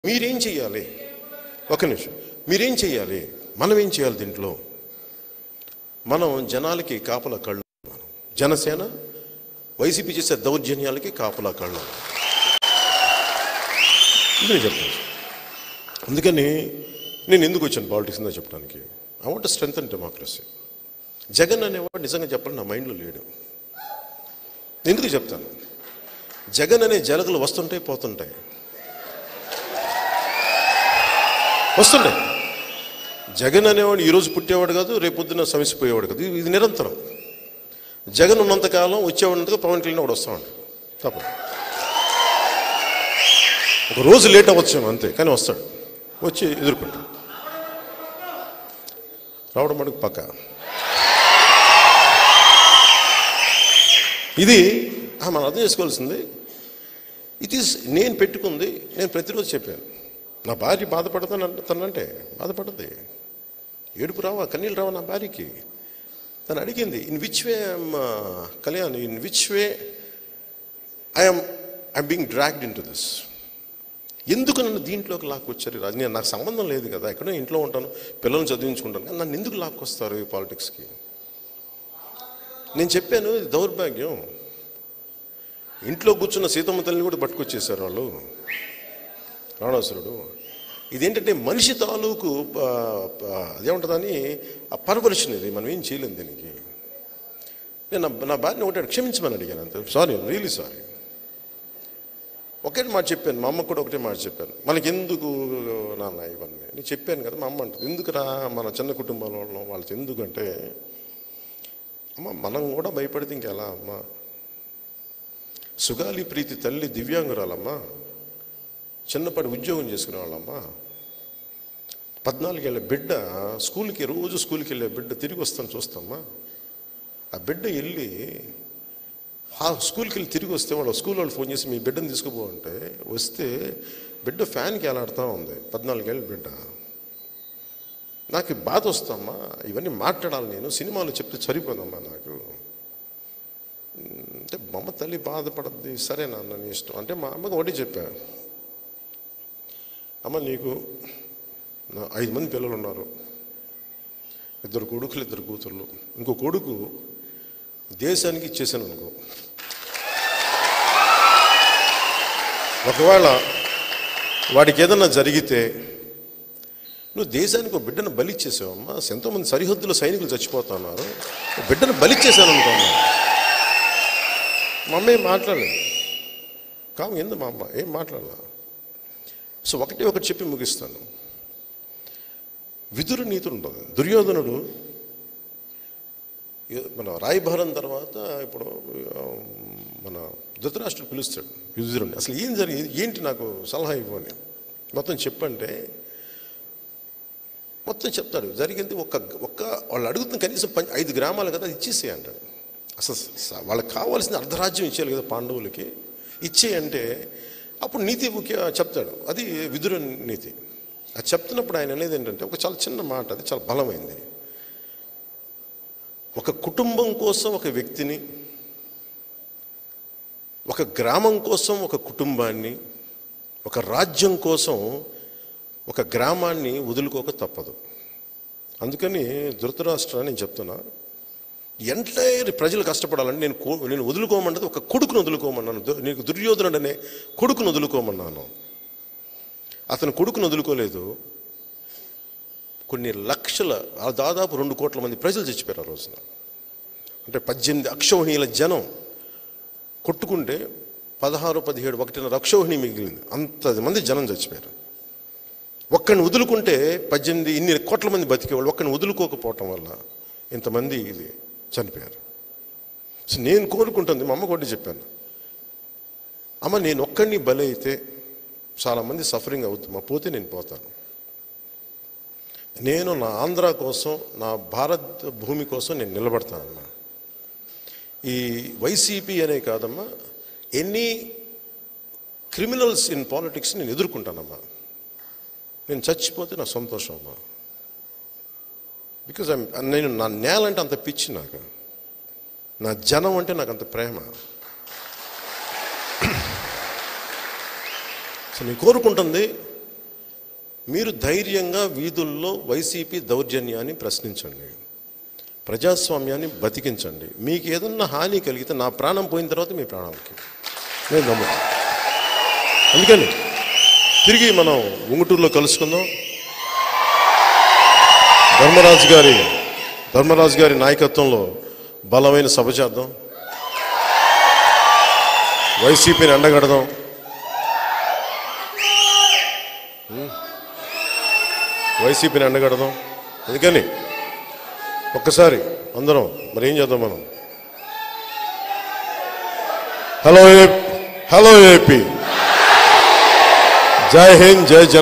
మీరేం చెయ్యాలి ఒక నిమిషం మీరేం చెయ్యాలి మనం ఏం చేయాలి దీంట్లో మనం జనాలకి కాపలా కళ్ళు మనం. జనసేన వైసీపీ చేసే దౌర్జన్యాలకి కాపలా కళ్ళు ఇది నేను చెప్తాను అందుకని నేను ఎందుకు వచ్చాను పాలిటిక్స్ ఉందో చెప్పడానికి I want strength and democracy Jagan అనేవాడు నిజంగా చెప్పాలి నా మైండ్లో లేడు ఎందుకు చెప్తాను జగన్ అనే జలగలు వస్తుంటాయి పోతుంటాయి వస్తుంటాయి జగన్ అనేవాడు ఈరోజు పుట్టేవాడు కాదు రేపొద్దున సమసిపోయేవాడు కాదు ఇది- ఇది నిరంతరం జగన్ ఉన్నంతకాలం వచ్చేవాడినంతగా పవన్ కళ్యాణ్ వాడు వస్తామండి తప్ప ఒక రోజు లేట్ అవ్వచ్చేమో అంతే కానీ వస్తాడు వచ్చి ఎదుర్కొంటాడు రావడం మటుకు పక్క ఇది ఆ, మనం అర్థం చేసుకోవాల్సింది ఇట్ ఈస్ నేను పెట్టుకుంది నేను ప్రతిరోజు చెప్పాను నా భార్య బాధపడతాను తనంటే బాధపడద్ది ఏడుపు రావా కన్నీళ్ళు రావా నా భార్యకి తను అడిగింది in which way Kalyan in which way I'm I'm being dragged into this ఎందుకు నన్ను దీంట్లోకి లాక్కొచ్చారు రాజు నేను నాకు సంబంధం లేదు కదా ఎక్కడో ఇంట్లో ఉంటాను పిల్లల్ని చదివించుకుంటాను కానీ నన్ను ఎందుకు లాక్కొస్తారు ఈ పాలిటిక్స్కి నేను చెప్పాను ఇది దౌర్భాగ్యం ఇంట్లో కూర్చున్న సీతమ్మ తల్లిని కూడా పట్టుకొచ్చేసారు వాళ్ళు రావణాసురుడు ఇదేంటంటే మనిషి తాలూకు ఆ, ఆ, అదేముంటుందని ఆ పర్వర్షన్ ఇది మనం ఏం చేయలేం దీనికి నేను నా- నా భార్యని ఒకటి క్షమించమని అడిగాను అంతే సారీ రియలీ సారీ ఒకటే మాట చెప్పాను మా అమ్మకు కూడా ఒకటే మాట చెప్పాను మనకి ఎందుకు నాన్న ఇవన్నీ నేను చెప్పాను కదా మా అమ్మ అంటుంది ఎందుకురా మన చిన్న కుటుంబాల వాళ్ళం వాళ్ళకి ఎందుకంటే అమ్మ మనం కూడా భయపడితే ఇంకెలా అమ్మ సుగాలి ప్రీతి తల్లి దివ్యాంగురాలమ్మా చిన్నప్పటి ఉద్యోగం చేసుకునే వాళ్ళమ్మా పద్నాలుగేళ్ల బిడ్డ స్కూల్కి రోజు స్కూల్కి వెళ్ళే బిడ్డ తిరిగి వస్తాను చూస్తామ్మా ఆ బిడ్డ వెళ్ళి ఆ స్కూల్కి వెళ్ళి తిరిగి వస్తే వాళ్ళు స్కూల్ వాళ్ళు ఫోన్ చేసి మీ బిడ్డను తీసుకుపో అంటే వస్తే బిడ్డ ఫ్యాన్కి ఎలాడుతూ ఉంది పద్నాలుగేళ్ళ బిడ్డ నాకు బాధ వస్తామ్మా ఇవన్నీ మాట్లాడాలి నేను సినిమాలో చెప్తే సరిపోదమ్మా నాకు అంటే మా అమ్మ తల్లి బాధపడద్ది సరే నాన్న నీ ఇష్టం అంటే మా అమ్మకి ఒకటి చెప్పా అమ్మ నీకు నా ఐదు మంది పిల్లలు ఉన్నారు ఇద్దరు కొడుకులు ఇద్దరు కూతుర్లు ఇంకో కొడుకు దేశానికి ఇచ్చేసాను అనుకో ఒకవేళ వాడికి ఏదన్నా జరిగితే నువ్వు దేశానికి ఒక బిడ్డను బలిచ్చేసావమ్మా ఎంతోమంది సరిహద్దులో సైనికులు చచ్చిపోతున్నారు ఒక బిడ్డను బలిచ్చేసాను అనుకోమ్మా మా అమ్మ ఏం మాట్లాడలేదు కాము ఎందు మా అమ్మ ఏం మాట్లాడలా సో ఒకటి ఒకటి చెప్పి ముగిస్తాను విదురు నీతుడు ఉంటుంది దుర్యోధనుడు ఏ- మన రాయభారం తర్వాత ఇప్పుడు ఆ, మన ధృతరాష్ట్రుడు పిలుస్తాడు విదురుని అసలు ఏం జరిగింది ఏంటి నాకు సలహా ఇవ్వని మొత్తం చెప్పంటే మొత్తం చెప్తాడు జరిగింది ఒక్క ఒక్క వాళ్ళు అడుగుతున్న కనీసం పం- ఐదు గ్రామాలు కదా ఇచ్చేసే అంటాడు అసలు స- వాళ్ళకి కావాల్సిన అర్ధరాజ్యం ఇచ్చేయాలి కదా పాండవులకి ఇచ్చే అంటే అప్పుడు నీతి ముఖ్య చెప్తాడు అది విదుర నీతి అది చెప్తున్నప్పుడు ఆయన అనేది ఏంటంటే ఒక చాలా చిన్న మాట అది చాలా బలమైంది ఒక కుటుంబం కోసం ఒక వ్యక్తిని ఒక గ్రామం కోసం ఒక కుటుంబాన్ని ఒక రాజ్యం కోసం ఒక గ్రామాన్ని వదులుకోక తప్పదు అందుకని ధృతరాష్ట్ర నేను చెప్తున్నా ఎంటైర్ ప్రజలు కష్టపడాలని నేను కో నేను వదులుకోమన్నది ఒక కొడుకును వదులుకోమన్నాను దు- నీకు దుర్యోధనుడు అనే కొడుకును వదులుకోమన్నాను అతను కొడుకును వదులుకోలేదు కొన్ని లక్షల ఆ దాదాపు రెండు కోట్ల మంది ప్రజలు చచ్చిపోయారు ఆ రోజున అంటే పద్దెనిమిది అక్షోహిణీల జనం కొట్టుకుంటే పదహారు పదిహేడు ఒకటిన్నర అక్షోహిణి మిగిలింది అంత మంది జనం చచ్చిపోయారు ఒక్కడిని వదులుకుంటే పద్దెనిమిది ఇన్ని కోట్ల మంది బతికేవాళ్ళు ఒక్కడిని వదులుకోకపోవటం వల్ల ఇంతమంది ఇది చనిపోయారు సో నేను కోరుకుంటుంది మా అమ్మ కూడా చెప్పాను అమ్మ నేను ఒక్కడిని బలి అయితే చాలామంది సఫరింగ్ అవుతుంది మా పోతే నేను పోతాను నేను నా ఆంధ్ర కోసం నా భారత్ భూమి కోసం నేను నిలబడతానమ్మా ఈ వైసీపీ అనే కాదమ్మా ఎనీ క్రిమినల్స్ ఇన్ పాలిటిక్స్ నేను ఎదుర్కొంటానమ్మా నేను చచ్చిపోతే నా సంతోషం అమ్మా బికాజ్ నేను నా నేల అంటే అంత పిచ్చి నాకు నా జనం అంటే నాకు అంత ప్రేమ సో నేను కోరుకుంటుంది మీరు ధైర్యంగా వీధుల్లో వైసీపీ దౌర్జన్యాన్ని ప్రశ్నించండి ప్రజాస్వామ్యాన్ని బతికించండి మీకు ఏదన్నా హాని కలిగితే నా ప్రాణం పోయిన తర్వాత మీ ప్రాణానికి నేను నమ్ముతాను అందుకని తిరిగి మనం ఉంగుటూరులో కలుసుకుందాం ధర్మరాజు గారి ధర్మరాజు గారి నాయకత్వంలో బలమైన సభ చేద్దాం వైసీపీని ఎండగడదాం ఉం? వైసీపీని ఎండగడదాం అందుకని ఒక్కసారి అందరం మరి ఏం చేద్దాం మనం హలో ఏ హలో ఏపీ జై హింద్ జై జన